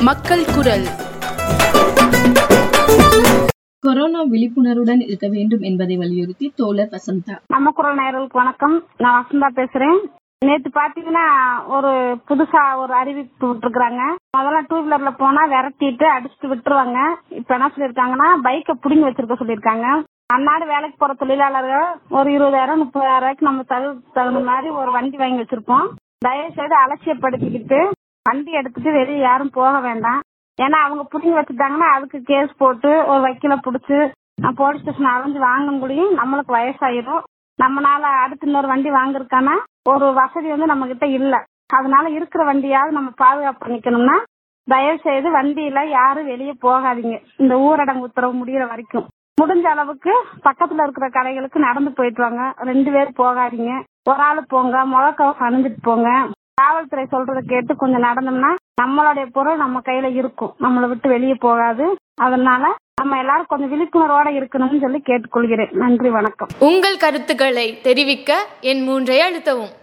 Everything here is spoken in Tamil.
மக்கள் குரல் கொரோனா விழிப்புணர்வுடன் இருக்க வேண்டும் என்பதை வலியுறுத்தி தோழர் வசந்தா நம்ம குரல் நேயர்களுக்கு வணக்கம் நான் வசந்தா பேசுறேன் நேத்து பாத்தீங்கன்னா ஒரு புதுசா ஒரு அறிவிப்பு விட்டுருக்காங்க முதல்ல டூ வீலர்ல போனா விரட்டிட்டு அடிச்சுட்டு விட்டுருவாங்க இப்ப என்ன சொல்லிருக்காங்கன்னா பைக்கை புடிங்கி வச்சிருக்க சொல்லிருக்காங்க அன்னாடு வேலைக்கு போற தொழிலாளர்கள் ஒரு இருபதாயிரம் முப்பதாயிரம் ரூபாய்க்கு நம்ம தகு தகுந்த மாதிரி ஒரு வண்டி வாங்கி வச்சிருப்போம் தயவு செய்து அலட்சியப்படுத்திக்கிட்டு வண்டி எடுத்துட்டு வெளியே யாரும் போக வேண்டாம் ஏன்னா அவங்க புடிங்கி வச்சுட்டாங்கன்னா அதுக்கு கேஸ் போட்டு ஒரு வக்கீல புடிச்சு போலீஸ் ஸ்டேஷன் அலைஞ்சு வாங்க முடியும் நம்மளுக்கு வயசாயிரும் நம்மளால அடுத்து இன்னொரு வண்டி வாங்குறதுக்கான ஒரு வசதி வந்து நம்ம கிட்ட இல்ல அதனால இருக்கிற வண்டியாவது நம்ம பாதுகாப்பு பண்ணிக்கணும்னா தயவு செய்து வண்டியில யாரும் வெளியே போகாதீங்க இந்த ஊரடங்கு உத்தரவு முடியிற வரைக்கும் முடிஞ்ச அளவுக்கு பக்கத்துல இருக்கிற கடைகளுக்கு நடந்து போயிட்டு வாங்க ரெண்டு பேர் போகாதீங்க ஒரு ஆளு போங்க முழக்கவசம் அணிஞ்சிட்டு போங்க காவல்துறை சொல்றதை கேட்டு கொஞ்சம் நடந்தோம்னா நம்மளுடைய பொருள் நம்ம கையில இருக்கும் நம்மளை விட்டு வெளியே போகாது அதனால நம்ம எல்லாரும் கொஞ்சம் விழிப்புணர்வோட இருக்கணும்னு சொல்லி கேட்டுக்கொள்கிறேன் நன்றி வணக்கம் உங்கள் கருத்துக்களை தெரிவிக்க என் மூன்றை அழுத்தவும்